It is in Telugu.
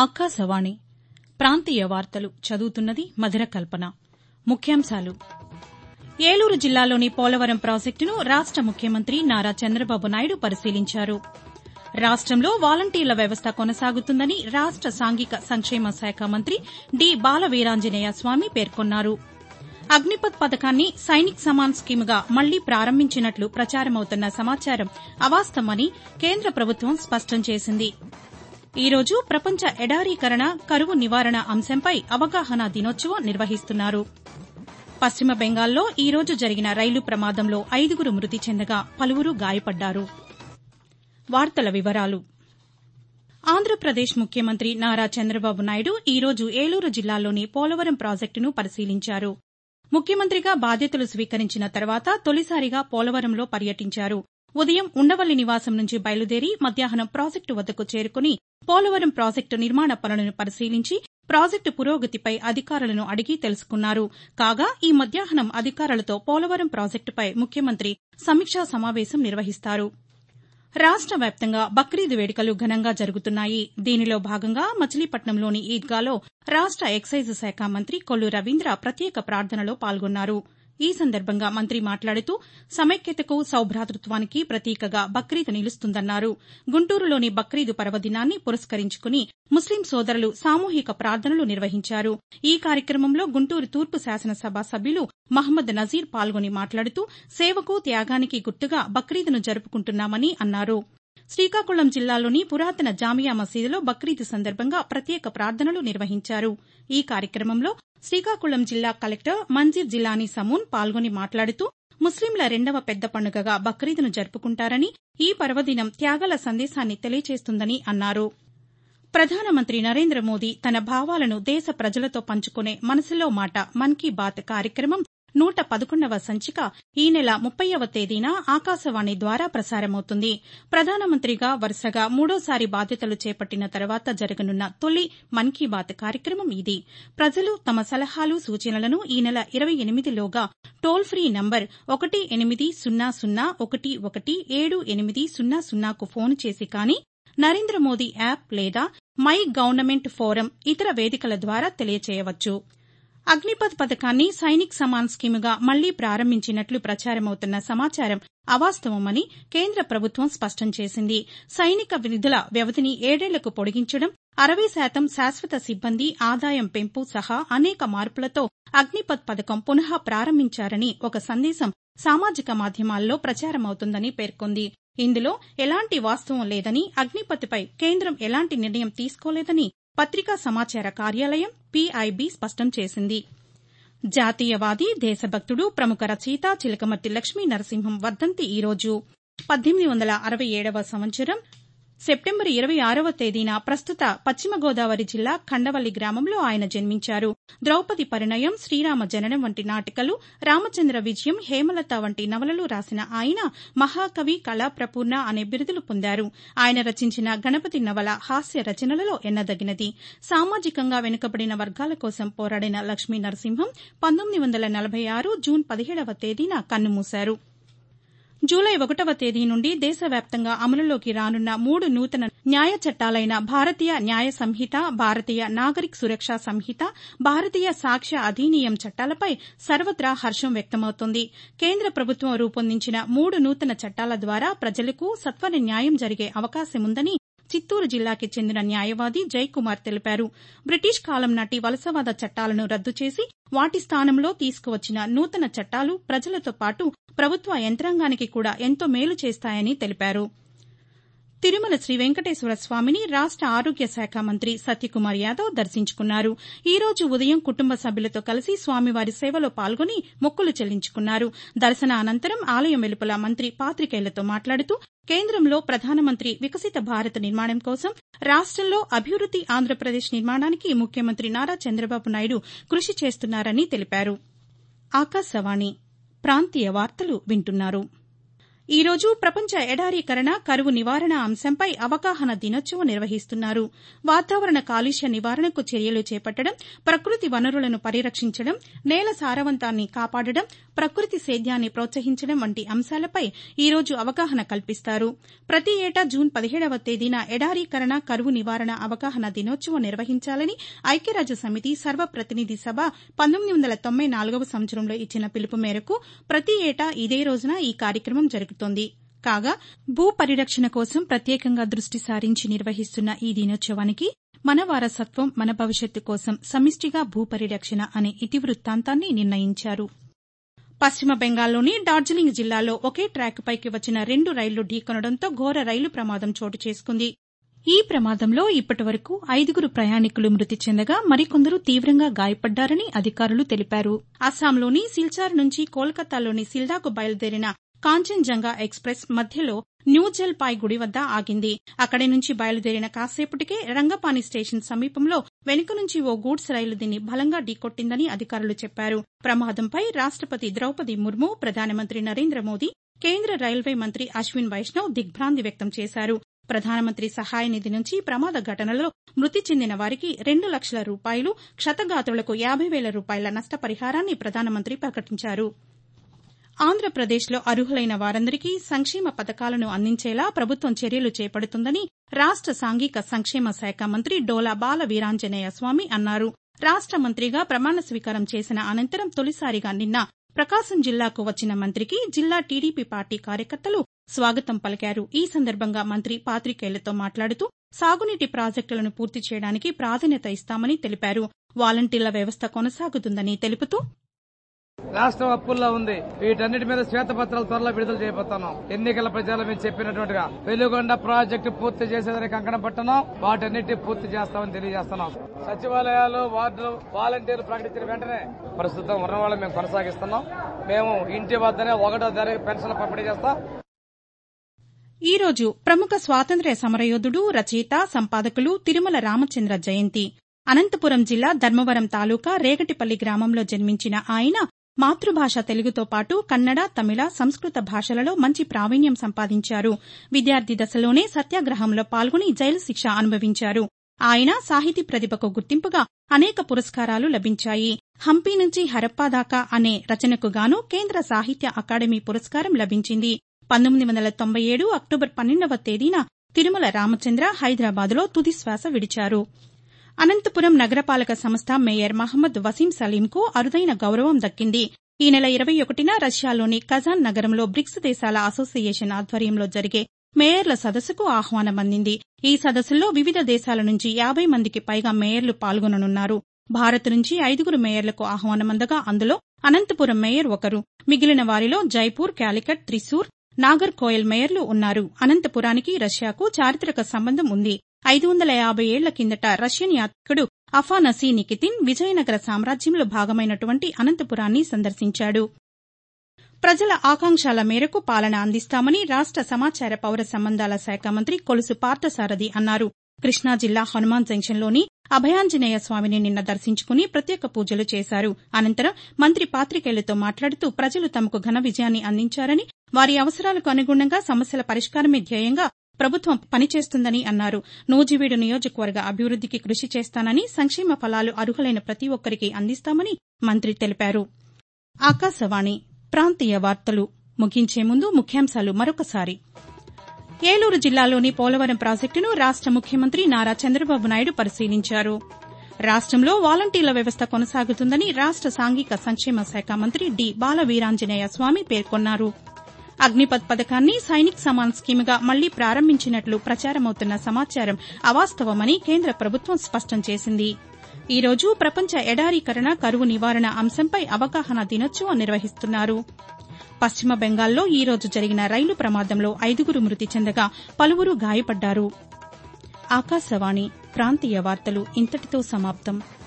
ఆకాశవాణి ప్రాంతీయ వార్తలు చదువుతున్నది మధుర కల్పన ముఖ్యాంశాలు ఏలూరు జిల్లాలోని పోలవరం ప్రాజెక్టును రాష్ట ముఖ్యమంత్రి నారా చంద్రబాబు నాయుడు పరిశీలించారు రాష్టంలో వాలంటీర్ల వ్యవస్థ కొనసాగుతుందని రాష్ట సాంఘిక సంక్షేమ శాఖ మంత్రి డి బాలవీరాంజనేయ స్వామి పేర్కొన్నారు అగ్నిపథ్ పథకాన్ని సైనిక్ సమాన్ స్కీమ్గా మళ్లీ ప్రారంభించినట్లు ప్రచారమవుతున్న సమాచారం అవాస్తవమని కేంద్ర ప్రభుత్వం స్పష్టం చేసింది ఈ రోజు ప్రపంచ ఎడారీకరణ కరువు నివారణ అంశంపై అవగాహన దినోత్సవం నిర్వహిస్తున్నారు పశ్చిమ బెంగాల్లో ఈ రోజు జరిగిన రైలు ప్రమాదంలో ఐదుగురు మృతి చెందగా పలువురు గాయపడ్డారు ఆంధ్రప్రదేశ్ ముఖ్యమంత్రి నారా చంద్రబాబు నాయుడు ఈ రోజు ఏలూరు జిల్లాలోని పోలవరం ప్రాజెక్టును పరిశీలించారు ముఖ్యమంత్రిగా బాధ్యతలు స్వీకరించిన తర్వాత తొలిసారిగా పోలవరంలో పర్యటించారు ఉదయం ఉండవల్లి నివాసం నుంచి బయలుదేరి మధ్యాహ్నం ప్రాజెక్టు వద్దకు చేరుకుని పోలవరం ప్రాజెక్టు నిర్మాణ పనులను పరిశీలించి ప్రాజెక్టు పురోగతిపై అధికారులను అడిగి తెలుసుకున్నారు కాగా ఈ మధ్యాహ్నం అధికారులతో పోలవరం ప్రాజెక్టుపై ముఖ్యమంత్రి సమీక్షా సమావేశం నిర్వహిస్తారు రాష్ట వ్యాప్తంగా బక్రీద్ వేడుకలు ఘనంగా జరుగుతున్నాయి దీనిలో భాగంగా మచిలీపట్నంలోని ఈద్గాలో రాష్ట ఎక్సైజ్ శాఖ మంత్రి కొల్లు రవీంద్ర ప్రత్యేక ప్రార్థనలో పాల్గొన్నారు ఈ సందర్భంగా మంత్రి మాట్లాడుతూ సమైక్యతకు సౌభాతృత్వానికి ప్రతీకగా బక్రీద్ నిలుస్తుందన్నారు గుంటూరులోని బక్రీద్ పర్వదినాన్ని పురస్కరించుకుని ముస్లిం సోదరులు సామూహిక ప్రార్థనలు నిర్వహించారు ఈ కార్యక్రమంలో గుంటూరు తూర్పు శాసనసభ సభ్యులు మహ్మద్ నజీర్ పాల్గొని మాట్లాడుతూ సేవకు త్యాగానికి గుర్తుగా బక్రీద్ను జరుపుకుంటున్నామని అన్నారు శ్రీకాకుళం జిల్లాలోని పురాతన జామియా మసీదులో బక్రీద్ సందర్భంగా ప్రత్యేక ప్రార్థనలు నిర్వహించారు ఈ కార్యక్రమంలో శ్రీకాకుళం జిల్లా కలెక్టర్ మంజీర్ జిలానీ సమూన్ పాల్గొని మాట్లాడుతూ ముస్లింల రెండవ పెద్ద పండుగగా బక్రీద్ను జరుపుకుంటారని ఈ పర్వదినం త్యాగాల సందేశాన్ని తెలియజేస్తుందని అన్నారు ప్రధానమంత్రి నరేంద్ర మోదీ తన భావాలను దేశ ప్రజలతో పంచుకునే మనసులో మాట మన్ కీ బాత్ కార్యక్రమం నూట పదకొండవ సంచిక ఈ నెల ముప్పైవ తేదీన ఆకాశవాణి ద్వారా ప్రసారమవుతుంది ప్రధానమంత్రిగా వరుసగా మూడోసారి బాధ్యతలు చేపట్టిన తర్వాత జరగనున్న తొలి మన్ కీ బాత్ కార్యక్రమం ఇది ప్రజలు తమ సలహాలు సూచనలను ఈ నెల ఇరవై ఎనిమిదిలోగా టోల్ ఫ్రీ నంబర్ ఒకటి ఎనిమిది సున్నా సున్నా ఒకటి ఒకటి ఏడు ఎనిమిది సున్నా సున్నాకు ఫోన్ చేసి కానీ నరేంద్ర మోదీ యాప్ లేదా మై గవర్నమెంట్ ఫోరం ఇతర వేదికల ద్వారా తెలియచేయవచ్చు అగ్నిపథ్ పథకాన్ని సైనిక్ సమాన్ స్కీమ్గా మళ్లీ ప్రారంభించినట్లు ప్రచారమవుతున్న సమాచారం అవాస్తవమని కేంద్ర ప్రభుత్వం స్పష్టం చేసింది సైనిక విధుల వ్యవధిని ఏడేళ్లకు పొడిగించడం అరవై శాతం శాశ్వత సిబ్బంది ఆదాయం పెంపు సహా అనేక మార్పులతో అగ్నిపథ్ పథకం పునః ప్రారంభించారని ఒక సందేశం సామాజిక మాధ్యమాల్లో ప్రచారమవుతుందని పేర్కొంది ఇందులో ఎలాంటి వాస్తవం లేదని అగ్నిపథ్పై కేంద్రం ఎలాంటి నిర్ణయం తీసుకోలేదని పత్రికా సమాచార కార్యాలయం పీఐబీ స్పష్టం చేసింది జాతీయవాది దేశభక్తుడు ప్రముఖ రచయిత చిలకమర్తి లక్ష్మీ నరసింహం వర్దంతి ఈ రోజు పద్దెనిమిది వందల అరవై ఏడవ సంవత్సరం సెప్టెంబర్ ఇరవై ఆరవ తేదీన ప్రస్తుత పశ్చిమ గోదావరి జిల్లా ఖండవల్లి గ్రామంలో ఆయన జన్మించారు ద్రౌపది పరిణయం శ్రీరామ జననం వంటి నాటికలు రామచంద్ర విజయం హేమలత వంటి నవలలు రాసిన ఆయన మహాకవి కళాప్రపూర్ణ అనే బిరుదులు పొందారు ఆయన రచించిన గణపతి నవల హాస్య రచనలలో ఎన్నదగినది సామాజికంగా వెనుకబడిన వర్గాల కోసం పోరాడిన లక్ష్మీ నరసింహం పంతొమ్మిది వందల నలభై ఆరు జూన్ పదిహేడవ తేదీన కన్నుమూశారు జూలై ఒకటవ తేదీ నుండి దేశవ్యాప్తంగా అమలులోకి రానున్న మూడు నూతన న్యాయ చట్టాలైన భారతీయ న్యాయ సంహిత భారతీయ నాగరిక్ సురక్ష సంహిత భారతీయ సాక్ష్య అధినియం చట్టాలపై సర్వత్రా హర్షం వ్యక్తమవుతోంది కేంద్ర ప్రభుత్వం రూపొందించిన మూడు నూతన చట్టాల ద్వారా ప్రజలకు సత్వర న్యాయం జరిగే అవకాశముందని చిత్తూరు జిల్లాకి చెందిన న్యాయవాది జయకుమార్ తెలిపారు బ్రిటిష్ కాలం నాటి వలసవాద చట్టాలను రద్దు చేసి వాటి స్థానంలో తీసుకువచ్చిన నూతన చట్టాలు ప్రజలతో పాటు ప్రభుత్వ యంత్రాంగానికి కూడా ఎంతో మేలు చేస్తాయని తెలిపారు తిరుమల శ్రీ వెంకటేశ్వర స్వామిని రాష్ట ఆరోగ్య శాఖ మంత్రి సత్యకుమార్ యాదవ్ దర్శించుకున్నారు ఈ రోజు ఉదయం కుటుంబ సభ్యులతో కలిసి స్వామివారి సేవలో పాల్గొని మొక్కులు చెల్లించుకున్నారు దర్శన అనంతరం ఆలయం వెలుపల మంత్రి పాతికేయులతో మాట్లాడుతూ కేంద్రంలో ప్రధానమంత్రి వికసిత భారత్ నిర్మాణం కోసం రాష్టంలో అభివృద్ది ఆంధ్రప్రదేశ్ నిర్మాణానికి ముఖ్యమంత్రి నారా చంద్రబాబు నాయుడు కృషి చేస్తున్నారని తెలిపారు ఆకాశవాణి ప్రాంతీయ వార్తలు వింటున్నారు ఈ రోజు ప్రపంచ ఎడారీకరణ కరువు నివారణ అంశంపై అవగాహన దినోత్సవం నిర్వహిస్తున్నారు వాతావరణ కాలుష్య నివారణకు చర్యలు చేపట్టడం ప్రకృతి వనరులను పరిరక్షించడం నేల సారవంతాన్ని కాపాడడం ప్రకృతి సేద్యాన్ని ప్రోత్సహించడం వంటి అంశాలపై ఈరోజు అవగాహన కల్పిస్తారు ప్రతి ఏటా జూన్ పదిహేడవ తేదీన ఎడారీకరణ కరువు నివారణ అవగాహన దినోత్సవం నిర్వహించాలని ఐక్యరాజ్య సమితి సర్వప్రతినిధి సభ పంతొమ్మిది వందల తొంభై నాలుగవ సంవత్సరంలో ఇచ్చిన పిలుపు మేరకు ప్రతి ఏటా ఇదే రోజున ఈ కార్యక్రమం జరుగుతోంది కాగా భూ పరిరక్షణ కోసం ప్రత్యేకంగా దృష్టి సారించి నిర్వహిస్తున్న ఈ దినోత్సవానికి మన వారసత్వం మన భవిష్యత్తు కోసం సమిష్టిగా భూ పరిరక్షణ అనే ఇతివృత్తాంతాన్ని నిర్ణయించారు పశ్చిమ బెంగాల్లోని డార్జిలింగ్ జిల్లాలో ఒకే ట్రాక్ పైకి వచ్చిన రెండు రైళ్లు ఢీకొనడంతో ఘోర రైలు ప్రమాదం చోటు చేసుకుంది ఈ ప్రమాదంలో ఇప్పటి వరకు ఐదుగురు ప్రయాణికులు మృతి చెందగా మరికొందరు తీవ్రంగా గాయపడ్డారని అధికారులు తెలిపారు అస్సాంలోని సిల్చార్ నుంచి కోల్కతాలోని సిల్దాకు బయలుదేరిన కాంచన్జంగా ఎక్స్ప్రెస్ మధ్యలో న్యూజల్పాయ్ గుడి వద్ద ఆగింది అక్కడి నుంచి బయలుదేరిన కాసేపటికే రంగపాని స్టేషన్ సమీపంలో వెనుక నుంచి ఓ గూడ్స్ రైలు దీన్ని బలంగా ఢీకొట్టిందని అధికారులు చెప్పారు ప్రమాదంపై రాష్టపతి ద్రౌపది ముర్ము ప్రధానమంత్రి నరేంద్ర మోదీ కేంద్ర రైల్వే మంత్రి అశ్విన్ వైష్ణవ్ దిగ్భ్రాంతి వ్యక్తం చేశారు ప్రధానమంత్రి సహాయ నిధి నుంచి ప్రమాద ఘటనలో మృతి చెందిన వారికి రెండు లక్షల రూపాయలు క్షతగాతులకు యాబై వేల రూపాయల నష్టపరిహారాన్ని ప్రధానమంత్రి ప్రకటించారు ఆంధ్రప్రదేశ్లో అర్హులైన వారందరికీ సంక్షేమ పథకాలను అందించేలా ప్రభుత్వం చర్యలు చేపడుతుందని రాష్ట సాంఘిక సంక్షేమ శాఖ మంత్రి డోలా బాల వీరాంజనేయ స్వామి అన్నారు రాష్ట మంత్రిగా ప్రమాణ స్వీకారం చేసిన అనంతరం తొలిసారిగా నిన్న ప్రకాశం జిల్లాకు వచ్చిన మంత్రికి జిల్లా టీడీపీ పార్టీ కార్యకర్తలు స్వాగతం పలికారు ఈ సందర్భంగా మంత్రి పాతికేయులతో మాట్లాడుతూ సాగునీటి ప్రాజెక్టులను పూర్తి చేయడానికి ప్రాధాన్యత ఇస్తామని తెలిపారు వాలంటీర్ల వ్యవస్థ కొనసాగుతుందని తెలుపుతూ రాష్ట్రం అప్పుల్లో ఉంది వీటన్నిటి మీద శ్వేతపత్రాలు త్వరలో విడుదల చేయబోతున్నాం ఎన్నికల ప్రచారం మేము చెప్పినట్టుగా వెలుగొండ ప్రాజెక్టు పూర్తి చేసేదానికి కంకణం పట్టణం వాటన్నిటి పూర్తి చేస్తామని తెలియజేస్తున్నాం సచివాలయాలు వార్డులు వాలంటీర్లు ప్రకటించిన వెంటనే ప్రస్తుతం ఉన్న వాళ్ళు మేము కొనసాగిస్తున్నాం మేము ఇంటి వద్దనే ఒకటో తారీఖు పెన్షన్ పంపిణీ చేస్తాం ఈ రోజు ప్రముఖ స్వాతంత్ర్య సమరయోధుడు రచయిత సంపాదకులు తిరుమల రామచంద్ర జయంతి అనంతపురం జిల్లా ధర్మవరం తాలూకా రేగటిపల్లి గ్రామంలో జన్మించిన ఆయన మాతృభాష తెలుగుతో పాటు కన్నడ తమిళ సంస్కృత భాషలలో మంచి ప్రావీణ్యం సంపాదించారు విద్యార్థి దశలోనే సత్యాగ్రహంలో పాల్గొని జైలు శిక్ష అనుభవించారు ఆయన సాహితీ ప్రతిభకు గుర్తింపుగా అనేక పురస్కారాలు లభించాయి హంపి నుంచి హరప్పా దాకా అనే రచనకు గాను కేంద్ర సాహిత్య అకాడమీ పురస్కారం లభించింది పంతొమ్మిది వందల తొంభై ఏడు అక్టోబర్ పన్నెండవ తేదీన తిరుమల రామచంద్ర హైదరాబాద్లో తుది శ్వాస విడిచారు అనంతపురం నగరపాలక సంస్థ మేయర్ మహమ్మద్ వసీం సలీంకు అరుదైన గౌరవం దక్కింది ఈ నెల ఇరవై ఒకటిన రష్యాలోని కజాన్ నగరంలో బ్రిక్స్ దేశాల అసోసియేషన్ ఆధ్వర్యంలో జరిగే మేయర్ల సదస్సుకు ఆహ్వానం అందింది ఈ సదస్సులో వివిధ దేశాల నుంచి యాబై మందికి పైగా మేయర్లు పాల్గొననున్నారు భారత్ నుంచి ఐదుగురు మేయర్లకు ఆహ్వానమందగా అందులో అనంతపురం మేయర్ ఒకరు మిగిలిన వారిలో జైపూర్ క్యాలికట్ త్రిశూర్ నాగర్ కోయల్ మేయర్లు ఉన్నారు అనంతపురానికి రష్యాకు చారిత్రక సంబంధం ఉంది ఐదు వందల యాబై ఏళ్ల కిందట రష్యన్ యాత్రికుడు అఫానసీ నికితిన్ విజయనగర సామ్రాజ్యంలో భాగమైనటువంటి అనంతపురాన్ని సందర్శించాడు ప్రజల ఆకాంక్షల మేరకు పాలన అందిస్తామని రాష్ట సమాచార పౌర సంబంధాల శాఖ మంత్రి కొలుసు పార్థసారథి అన్నారు కృష్ణా జిల్లా హనుమాన్ జంక్షన్లోని అభయాంజనేయ స్వామిని నిన్న దర్శించుకుని ప్రత్యేక పూజలు చేశారు అనంతరం మంత్రి పాతికేయులతో మాట్లాడుతూ ప్రజలు తమకు ఘన విజయాన్ని అందించారని వారి అవసరాలకు అనుగుణంగా సమస్యల పరిష్కారమే ధ్యేయంగా ప్రభుత్వం పనిచేస్తుందని అన్నారు నూజివీడు నియోజకవర్గ అభివృద్దికి కృషి చేస్తానని సంక్షేమ ఫలాలు అర్హులైన ప్రతి ఒక్కరికి అందిస్తామని మంత్రి తెలిపారు ఆకాశవాణి ప్రాంతీయ వార్తలు ముగించే ముందు ముఖ్యాంశాలు మరొకసారి ఏలూరు జిల్లాలోని పోలవరం ప్రాజెక్టును రాష్ట ముఖ్యమంత్రి నారా చంద్రబాబు నాయుడు పరిశీలించారు రాష్టంలో వాలంటీర్ల వ్యవస్థ కొనసాగుతుందని రాష్ట సాంఘిక సంక్షేమ శాఖ మంత్రి డి బాల వీరాంజనేయ స్వామి పేర్కొన్నారు అగ్నిపథ్ పథకాన్ని సైనిక్ సమాన్ స్కీమ్గా మళ్లీ ప్రారంభించినట్లు ప్రచారమవుతున్న సమాచారం అవాస్తవమని కేంద్ర ప్రభుత్వం స్పష్టం చేసింది ఈ రోజు ప్రపంచ ఎడారీకరణ కరువు నివారణ అంశంపై అవగాహన దినోత్సవం నిర్వహిస్తున్నారు పశ్చిమ బెంగాల్లో ఈ రోజు జరిగిన రైలు ప్రమాదంలో ఐదుగురు మృతి చెందగా పలువురు గాయపడ్డారు ఆకాశవాణి ప్రాంతీయ వార్తలు ఇంతటితో సమాప్తం